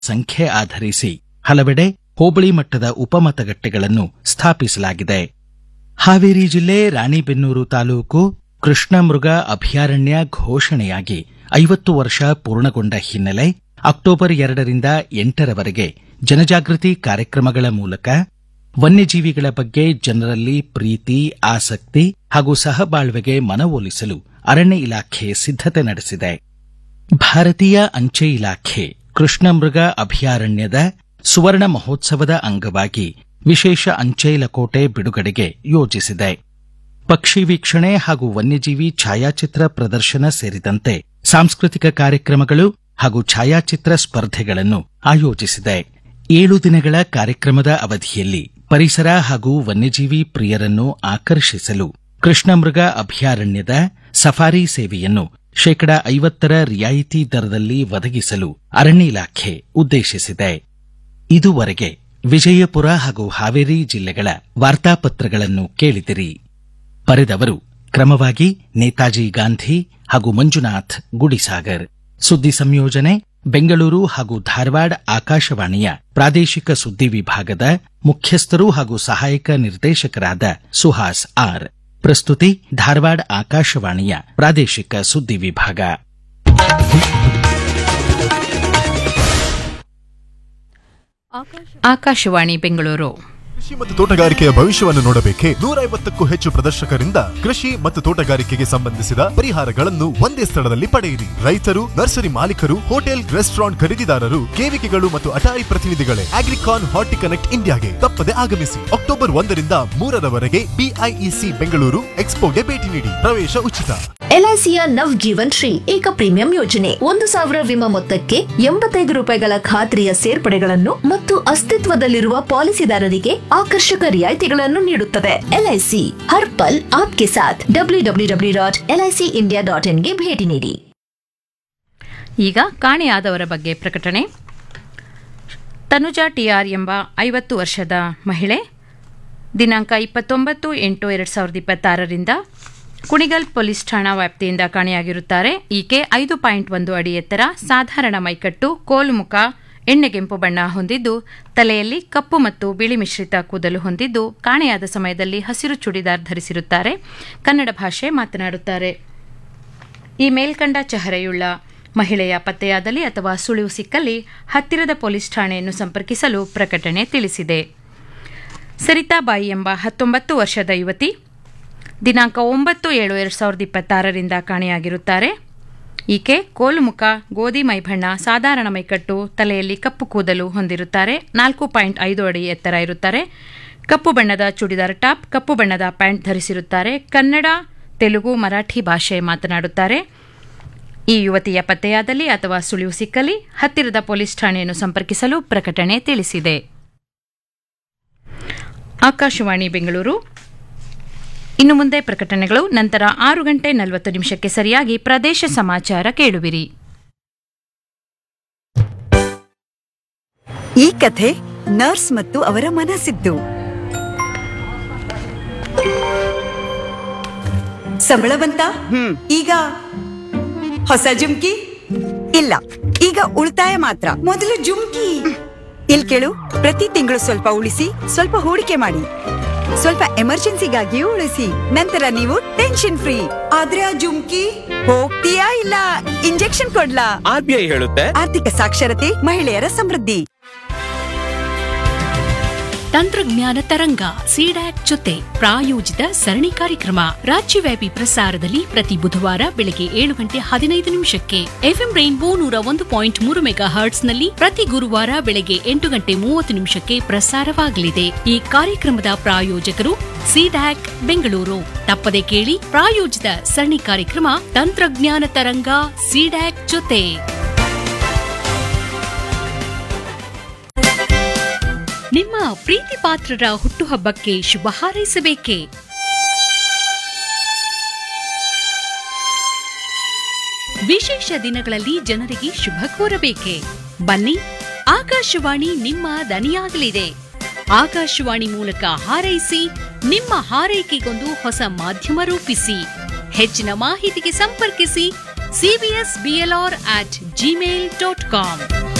ಸಂಖ್ಯೆ ಆಧರಿಸಿ ಹಲವೆಡೆ ಹೋಬಳಿ ಮಟ್ಟದ ಉಪಮತಗಟ್ಟೆಗಳನ್ನು ಸ್ಥಾಪಿಸಲಾಗಿದೆ ಹಾವೇರಿ ಜಿಲ್ಲೆ ರಾಣಿಬೆನ್ನೂರು ತಾಲೂಕು ಕೃಷ್ಣ ಮೃಗ ಅಭಯಾರಣ್ಯ ಘೋಷಣೆಯಾಗಿ ಐವತ್ತು ವರ್ಷ ಪೂರ್ಣಗೊಂಡ ಹಿನ್ನೆಲೆ ಅಕ್ಟೋಬರ್ ಎರಡರಿಂದ ಎಂಟರವರೆಗೆ ಜನಜಾಗೃತಿ ಕಾರ್ಯಕ್ರಮಗಳ ಮೂಲಕ ವನ್ಯಜೀವಿಗಳ ಬಗ್ಗೆ ಜನರಲ್ಲಿ ಪ್ರೀತಿ ಆಸಕ್ತಿ ಹಾಗೂ ಸಹಬಾಳ್ವೆಗೆ ಮನವೊಲಿಸಲು ಅರಣ್ಯ ಇಲಾಖೆ ಸಿದ್ಧತೆ ನಡೆಸಿದೆ ಭಾರತೀಯ ಅಂಚೆ ಇಲಾಖೆ ಕೃಷ್ಣ ಮೃಗ ಅಭಯಾರಣ್ಯದ ಸುವರ್ಣ ಮಹೋತ್ಸವದ ಅಂಗವಾಗಿ ವಿಶೇಷ ಅಂಚೆ ಲಕೋಟೆ ಬಿಡುಗಡೆಗೆ ಯೋಜಿಸಿದೆ ಪಕ್ಷಿ ವೀಕ್ಷಣೆ ಹಾಗೂ ವನ್ಯಜೀವಿ ಛಾಯಾಚಿತ್ರ ಪ್ರದರ್ಶನ ಸೇರಿದಂತೆ ಸಾಂಸ್ಕೃತಿಕ ಕಾರ್ಯಕ್ರಮಗಳು ಹಾಗೂ ಛಾಯಾಚಿತ್ರ ಸ್ಪರ್ಧೆಗಳನ್ನು ಆಯೋಜಿಸಿದೆ ಏಳು ದಿನಗಳ ಕಾರ್ಯಕ್ರಮದ ಅವಧಿಯಲ್ಲಿ ಪರಿಸರ ಹಾಗೂ ವನ್ಯಜೀವಿ ಪ್ರಿಯರನ್ನು ಆಕರ್ಷಿಸಲು ಕೃಷ್ಣಮೃಗ ಅಭಯಾರಣ್ಯದ ಸಫಾರಿ ಸೇವೆಯನ್ನು ಶೇಕಡ ಐವತ್ತರ ರಿಯಾಯಿತಿ ದರದಲ್ಲಿ ಒದಗಿಸಲು ಅರಣ್ಯ ಇಲಾಖೆ ಉದ್ದೇಶಿಸಿದೆ ಇದುವರೆಗೆ ವಿಜಯಪುರ ಹಾಗೂ ಹಾವೇರಿ ಜಿಲ್ಲೆಗಳ ವಾರ್ತಾಪತ್ರಗಳನ್ನು ಕೇಳಿದಿರಿ ಬರೆದವರು ಕ್ರಮವಾಗಿ ನೇತಾಜಿ ಗಾಂಧಿ ಹಾಗೂ ಮಂಜುನಾಥ್ ಗುಡಿಸಾಗರ್ ಸುದ್ದಿ ಸಂಯೋಜನೆ ಬೆಂಗಳೂರು ಹಾಗೂ ಧಾರವಾಡ ಆಕಾಶವಾಣಿಯ ಪ್ರಾದೇಶಿಕ ಸುದ್ದಿ ವಿಭಾಗದ ಮುಖ್ಯಸ್ಥರು ಹಾಗೂ ಸಹಾಯಕ ನಿರ್ದೇಶಕರಾದ ಸುಹಾಸ್ ಆರ್ ಪ್ರಸ್ತುತಿ ಧಾರವಾಡ ಆಕಾಶವಾಣಿಯ ಪ್ರಾದೇಶಿಕ ಸುದ್ದಿ ವಿಭಾಗ ಆಕಾಶವಾಣಿ ಬೆಂಗಳೂರು ಕೃಷಿ ಮತ್ತು ತೋಟಗಾರಿಕೆಯ ಭವಿಷ್ಯವನ್ನು ನೋಡಬೇಕೆ ನೂರ ಐವತ್ತಕ್ಕೂ ಹೆಚ್ಚು ಪ್ರದರ್ಶಕರಿಂದ ಕೃಷಿ ಮತ್ತು ತೋಟಗಾರಿಕೆಗೆ ಸಂಬಂಧಿಸಿದ ಪರಿಹಾರಗಳನ್ನು ಒಂದೇ ಸ್ಥಳದಲ್ಲಿ ಪಡೆಯಿರಿ ರೈತರು ನರ್ಸರಿ ಮಾಲೀಕರು ಹೋಟೆಲ್ ರೆಸ್ಟೋರೆಂಟ್ ಖರೀದಿದಾರರು ಕೇವಿಕೆಗಳು ಮತ್ತು ಅಟಾರಿ ಪ್ರತಿನಿಧಿಗಳೇ ಅಗ್ರಿಕಾನ್ ಹಾರ್ಟಿ ಕನೆಕ್ಟ್ ಇಂಡಿಯಾಗೆ ತಪ್ಪದೆ ಆಗಮಿಸಿ ಅಕ್ಟೋಬರ್ ಒಂದರಿಂದ ಮೂರರವರೆಗೆ ಬಿಐಇಸಿ ಬೆಂಗಳೂರು ಎಕ್ಸ್ಪೋಗೆ ಭೇಟಿ ನೀಡಿ ಪ್ರವೇಶ ಉಚಿತ ಎಲ್ಐಸಿಯ ನವ್ ಜೀವನ್ ಶ್ರೀ ಏಕ ಪ್ರೀಮಿಯಂ ಯೋಜನೆ ಒಂದು ಸಾವಿರ ವಿಮಾ ಮೊತ್ತಕ್ಕೆ ಎಂಬತ್ತೈದು ರೂಪಾಯಿಗಳ ಖಾತ್ರಿಯ ಸೇರ್ಪಡೆಗಳನ್ನು ಮತ್ತು ಅಸ್ತಿತ್ವದಲ್ಲಿರುವ ಪಾಲಿಸಿದಾರರಿಗೆ ಆಕರ್ಷಕ ರಿಯಾಯಿತಿಗಳನ್ನು ನೀಡುತ್ತದೆ ಎಲ್ಐಸಿ ಹರ್ ಪಲ್ ಆಪ್ಕೆ ಸಾಥ್ W W W dot LIC India dot ಇನ್ಗೆ ಭೇಟಿ ನೀಡಿ ಈಗ ಕಾಣೆಯಾದವರ ಬಗ್ಗೆ ಪ್ರಕಟಣೆ ತನುಜಾ ಟಿಆರ್ ಎಂಬ ಐವತ್ತು ವರ್ಷದ ಮಹಿಳೆ ದಿನಾಂಕ ಇಪ್ಪತ್ತೊಂಬತ್ತು ಎಂಟು ಎರಡು ಸಾವಿರದ ಇಪ್ಪತ್ತಾರರಿಂದ ಕುಣಿಗಲ್ ಪೊಲೀಸ್ ಠಾಣಾ ವ್ಯಾಪ್ತಿಯಿಂದ ಕಾಣೆಯಾಗಿರುತ್ತಾರೆ ಈಕೆ ಐದು ಪಾಯಿಂಟ್ ಒಂದು ಅಡಿ ಎತ್ತರ ಸಾಧಾರಣ ಮೈಕಟ್ಟು ಕೋಲುಮುಖ ಎಣ್ಣೆಗೆಂಪು ಬಣ್ಣ ಹೊಂದಿದ್ದು ತಲೆಯಲ್ಲಿ ಕಪ್ಪು ಮತ್ತು ಬಿಳಿ ಮಿಶ್ರಿತ ಕೂದಲು ಹೊಂದಿದ್ದು ಕಾಣೆಯಾದ ಸಮಯದಲ್ಲಿ ಹಸಿರು ಚೂಡಿದಾರ್ ಧರಿಸಿರುತ್ತಾರೆ ಕನ್ನಡ ಭಾಷೆ ಮಾತನಾಡುತ್ತಾರೆ ಈ ಮೇಲ್ಕಂಡ ಚೆಹರೆಯುಳ್ಳ ಮಹಿಳೆಯ ಪತ್ತೆಯಾದಲ್ಲಿ ಅಥವಾ ಸುಳಿವು ಸಿಕ್ಕಲ್ಲಿ ಹತ್ತಿರದ ಪೊಲೀಸ್ ಠಾಣೆಯನ್ನು ಸಂಪರ್ಕಿಸಲು ಪ್ರಕಟಣೆ ತಿಳಿಸಿದೆ ಸರಿತಾಬಾಯಿ ಎಂಬ ಹತ್ತೊಂಬತ್ತು ವರ್ಷದ ಯುವತಿ ದಿನಾಂಕ ಒಂಬತ್ತು ಏಳು ಎರಡು ಸಾವಿರದ ಇಪ್ಪತ್ತಾರರಿಂದ ಕಾಣೆಯಾಗಿರುತ್ತಾರೆ ಈಕೆ ಕೋಲುಮುಖ ಗೋಧಿ ಮೈಬಣ್ಣ ಸಾಧಾರಣ ಮೈಕಟ್ಟು ತಲೆಯಲ್ಲಿ ಕಪ್ಪು ಕೂದಲು ಹೊಂದಿರುತ್ತಾರೆ ನಾಲ್ಕು ಪಾಯಿಂಟ್ ಐದು ಅಡಿ ಎತ್ತರ ಇರುತ್ತಾರೆ ಕಪ್ಪು ಬಣ್ಣದ ಚೂಡಿದಾರ್ ಟಾಪ್ ಕಪ್ಪು ಬಣ್ಣದ ಪ್ಯಾಂಟ್ ಧರಿಸಿರುತ್ತಾರೆ ಕನ್ನಡ ತೆಲುಗು ಮರಾಠಿ ಭಾಷೆ ಮಾತನಾಡುತ್ತಾರೆ ಈ ಯುವತಿಯ ಪತ್ತೆಯಾದಲ್ಲಿ ಅಥವಾ ಸುಳಿವು ಸಿಕ್ಕಲಿ ಹತ್ತಿರದ ಪೊಲೀಸ್ ಠಾಣೆಯನ್ನು ಸಂಪರ್ಕಿಸಲು ಪ್ರಕಟಣೆ ತಿಳಿಸಿದೆ ಆಕಾಶವಾಣಿ ಬೆಂಗಳೂರು ಇನ್ನು ಮುಂದೆ ಪ್ರಕಟಣೆಗಳು ನಂತರ ಆರು ಗಂಟೆ ನಲವತ್ತು ನಿಮಿಷಕ್ಕೆ ಸರಿಯಾಗಿ ಪ್ರದೇಶ ಸಮಾಚಾರ ಕೇಳುವಿರಿ ಈ ಕಥೆ ನರ್ಸ್ ಮತ್ತು ಅವರ ಮನಸ್ಸಿದ್ದು ಸಂಬಳ ಬಂತ ಈಗ ಹೊಸ ಜುಮ್ಕಿ ಇಲ್ಲ ಈಗ ಉಳಿತಾಯ ಮಾತ್ರ ಮೊದಲು ಜುಮ್ಕಿ ಇಲ್ ಕೇಳು ಪ್ರತಿ ತಿಂಗಳು ಸ್ವಲ್ಪ ಉಳಿಸಿ ಸ್ವಲ್ಪ ಹೂಡಿಕೆ ಮಾಡಿ ಸ್ವಲ್ಪ ಎಮರ್ಜೆನ್ಸಿಗಾಗಿಯೂ ಉಳಿಸಿ ನಂತರ ನೀವು ಟೆನ್ಷನ್ ಫ್ರೀ ಆದ್ರೆ ಆ ಜುಮ್ಕಿ ಹೋಗ್ತೀಯಾ ಇಲ್ಲ ಇಂಜೆಕ್ಷನ್ ಕೊಡ್ಲಾ ಆರ್ ಬಿ ಐ ಹೇಳುತ್ತೆ ಆರ್ಥಿಕ ಸಾಕ್ಷರತೆ ಮಹಿಳೆಯರ ಸಮೃದ್ಧಿ ತಂತ್ರಜ್ಞಾನ ತರಂಗ ಸಿಡ್ಯಾಕ್ ಜೊತೆ ಪ್ರಾಯೋಜಿತ ಸರಣಿ ಕಾರ್ಯಕ್ರಮ ರಾಜ್ಯವ್ಯಾಪಿ ಪ್ರಸಾರದಲ್ಲಿ ಪ್ರತಿ ಬುಧವಾರ ಬೆಳಗ್ಗೆ ಏಳು ಗಂಟೆ ಹದಿನೈದು ನಿಮಿಷಕ್ಕೆ ಎಫ್ಎಂ ರೈನ್ಬೋ ನೂರ ಒಂದು ಪಾಯಿಂಟ್ ಮೂರು ಮೆಗಾ ಹರ್ಟ್ಸ್ನಲ್ಲಿ ಪ್ರತಿ ಗುರುವಾರ ಬೆಳಗ್ಗೆ ಎಂಟು ಗಂಟೆ ಮೂವತ್ತು ನಿಮಿಷಕ್ಕೆ ಪ್ರಸಾರವಾಗಲಿದೆ ಈ ಕಾರ್ಯಕ್ರಮದ ಪ್ರಾಯೋಜಕರು ಸಿಡ್ಯಾಕ್ ಬೆಂಗಳೂರು ತಪ್ಪದೆ ಕೇಳಿ ಪ್ರಾಯೋಜಿತ ಸರಣಿ ಕಾರ್ಯಕ್ರಮ ತಂತ್ರಜ್ಞಾನ ತರಂಗ ಸಿಡ್ಯಾಕ್ ಜೊತೆ ನಿಮ್ಮ ಪ್ರೀತಿ ಪಾತ್ರರ ಹುಟ್ಟುಹಬ್ಬಕ್ಕೆ ಶುಭ ಹಾರೈಸಬೇಕೇ ವಿಶೇಷ ದಿನಗಳಲ್ಲಿ ಜನರಿಗೆ ಶುಭ ಕೋರಬೇಕೆ ಬನ್ನಿ ಆಕಾಶವಾಣಿ ನಿಮ್ಮ ದನಿಯಾಗಲಿದೆ ಆಕಾಶವಾಣಿ ಮೂಲಕ ಹಾರೈಸಿ ನಿಮ್ಮ ಹಾರೈಕೆಗೊಂದು ಹೊಸ ಮಾಧ್ಯಮ ರೂಪಿಸಿ ಹೆಚ್ಚಿನ ಮಾಹಿತಿಗೆ ಸಂಪರ್ಕಿಸಿ CBS BLR at Gmail dot com